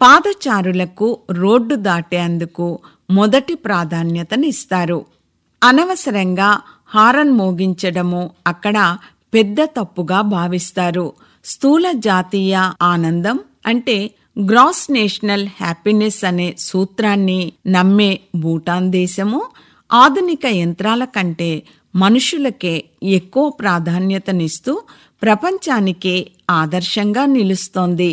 పాదచారులకు road దాటేందుకు మొదటి ప్రాధాన్యతనిస్తారు అనవసరంగా horn మోగించడము అక్కడ పెద్ద తప్పుగా భావిస్తారు స్థూల జాతీయ ఆనందం అంటే గ్రాస్ నేషనల్ హ్యాపీనెస్ అనే సూత్రాన్ని నమ్మే భూటాన్ దేశము ఆధునిక యంత్రాల కంటే మనుషులకే ఎక్కువ ప్రాధాన్యతనిస్తూ ప్రపంచానికే ఆదర్శంగా నిలుస్తోంది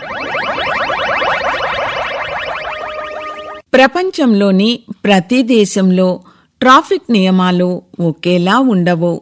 ప్రపంచంలోని ప్రతి దేశంలో ట్రాఫిక్ నియమాలు ఒకేలా ఉండవు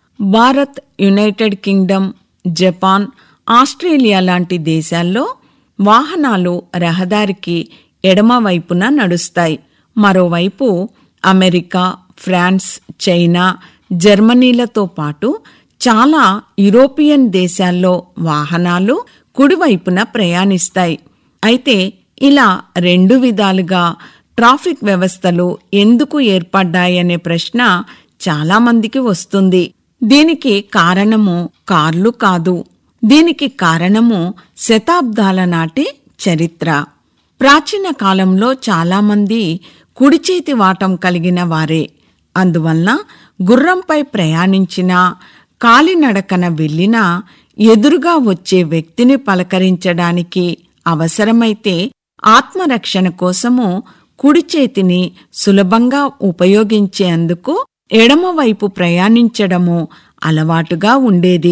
Bharat United Kingdom Japan Australia లాంటి దేశాల్లో వాహనాలు రహదారికి ఎడమవైపున నడుస్తాయి మరోవైపు అమెరికా ఫ్రాన్స్ చైనా జర్మనీలతో పాటు చాలా యూరోపియన్ దేశాల్లో వాహనాలు కుడివైపున ప్రయాణిస్తాయి అయితే ఇలా రెండు విధాలుగా ట్రాఫిక్ వ్యవస్థలు ఎందుకు ఏర్పడ్డాయనే ప్రశ్న చాలామందికి వస్తుంది దీనికి కారణము కార్లు కాదు దీనికి కారణము శతాబ్దాల నాటి చరిత్ర ప్రాచీన కాలంలో చాలామంది కుడి చేతి వాటం కలిగిన వారే అందువలన గుర్రంపై ప్రయాణించినా కాలినడకన వెళ్ళినా ఎదురుగా వచ్చే వ్యక్తిని పలకరించడానికి అవసరమైతే ఆత్మరక్షణ కోసము కుడి చేతిని సులభంగా ఉపయోగించేందుకు ఎడమవైపు ప్రయాణించడము అలవాటుగా ఉండేది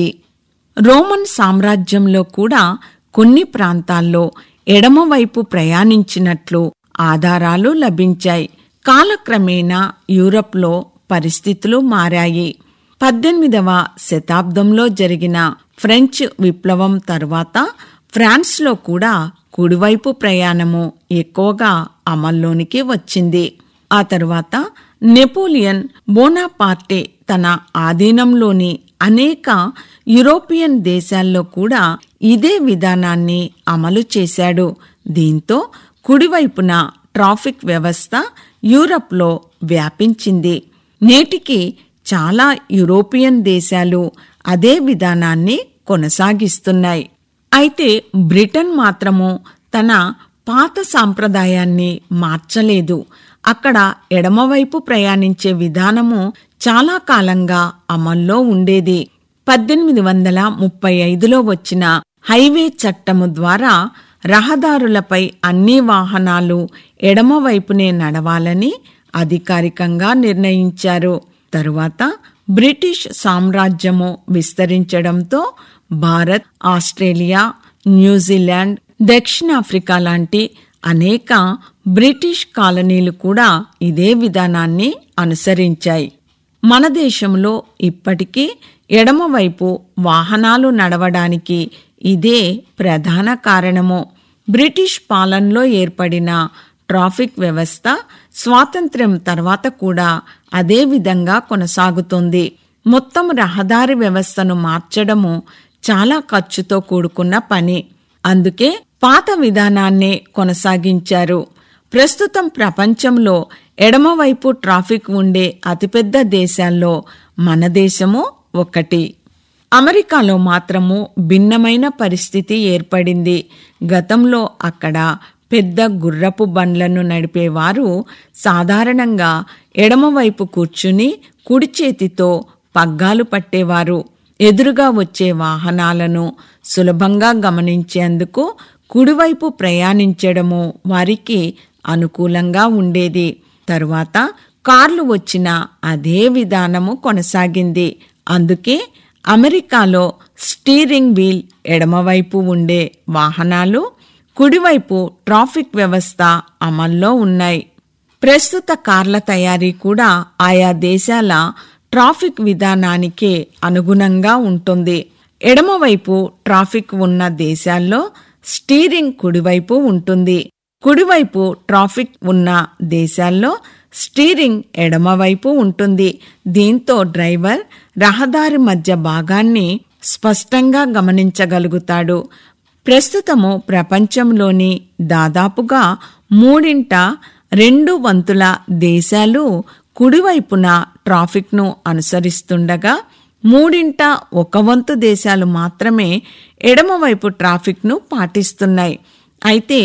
రోమన్ సామ్రాజ్యంలో కూడా కొన్ని ప్రాంతాల్లో ఎడమవైపు ప్రయాణించినట్లు ఆధారాలు లభించాయి కాలక్రమేణా యూరప్లో పరిస్థితులు మారాయి పద్దెనిమిదవ శతాబ్దంలో జరిగిన ఫ్రెంచ్ విప్లవం తరువాత ఫ్రాన్స్లో కూడా కుడివైపు ప్రయాణము ఎక్కువగా అమల్లోనికి వచ్చింది ఆ తరువాత నెపోలియన్ బోనాపార్టే తన ఆధీనంలోని అనేక యూరోపియన్ దేశాల్లో కూడా ఇదే విధానాన్ని అమలు చేశాడు దీంతో కుడివైపున ట్రాఫిక్ వ్యవస్థ యూరప్లో వ్యాపించింది నేటికి చాలా యూరోపియన్ దేశాలు అదే విధానాన్ని కొనసాగిస్తున్నాయి అయితే బ్రిటన్ మాత్రము తన పాత సాంప్రదాయాన్ని మార్చలేదు అక్కడ ఎడమవైపు ప్రయాణించే విధానము చాలా కాలంగా అమల్లో ఉండేది పద్దెనిమిది వందల ముప్పై ఐదులో వచ్చిన హైవే చట్టము ద్వారా రహదారులపై అన్ని వాహనాలు ఎడమవైపునే నడవాలని అధికారికంగా నిర్ణయించారు తరువాత బ్రిటిష్ సామ్రాజ్యము విస్తరించడంతో భారత్ ఆస్ట్రేలియా న్యూజిలాండ్ దక్షిణాఫ్రికా లాంటి అనేక బ్రిటిష్ కాలనీలు కూడా ఇదే విధానాన్ని అనుసరించాయి మన దేశంలో ఇప్పటికీ ఎడమవైపు వాహనాలు నడవడానికి ఇదే ప్రధాన కారణము బ్రిటిష్ పాలనలో ఏర్పడిన ట్రాఫిక్ వ్యవస్థ స్వాతంత్ర్యం తర్వాత కూడా అదే విధంగా కొనసాగుతుంది మొత్తం రహదారి వ్యవస్థను మార్చడము చాలా ఖర్చుతో కూడుకున్న పని అందుకే పాత విధానాన్నే కొనసాగించారు ప్రస్తుతం ప్రపంచంలో ఎడమవైపు ట్రాఫిక్ ఉండే అతిపెద్ద దేశాల్లో మన దేశము ఒకటి అమెరికాలో మాత్రము భిన్నమైన పరిస్థితి ఏర్పడింది గతంలో అక్కడ పెద్ద గుర్రపు బండ్లను నడిపేవారు సాధారణంగా ఎడమవైపు కూర్చుని కుడి చేతితో పగ్గాలు పట్టేవారు ఎదురుగా వచ్చే వాహనాలను సులభంగా గమనించేందుకు కుడివైపు ప్రయాణించడము వారికి అనుకూలంగా ఉండేది తరువాత కార్లు వచ్చిన అదే విధానము కొనసాగింది అందుకే అమెరికాలో స్టీరింగ్ వీల్ ఎడమవైపు ఉండే వాహనాలు కుడివైపు ట్రాఫిక్ వ్యవస్థ అమల్లో ఉన్నాయి ప్రస్తుత కార్ల తయారీ కూడా ఆయా దేశాల ట్రాఫిక్ విధానానికే అనుగుణంగా ఉంటుంది ఎడమవైపు ట్రాఫిక్ ఉన్న దేశాల్లో స్టీరింగ్ కుడివైపు ఉంటుంది కుడివైపు ట్రాఫిక్ ఉన్న దేశాల్లో స్టీరింగ్ ఎడమవైపు ఉంటుంది దీంతో డ్రైవర్ రహదారి మధ్య భాగాన్ని స్పష్టంగా గమనించగలుగుతాడు ప్రస్తుతము ప్రపంచంలోని దాదాపుగా మూడింట రెండు వంతుల దేశాలు కుడివైపున ట్రాఫిక్ను అనుసరిస్తుండగా మూడింట ఒక వంతు దేశాలు మాత్రమే ఎడమవైపు ట్రాఫిక్ను పాటిస్తున్నాయి అయితే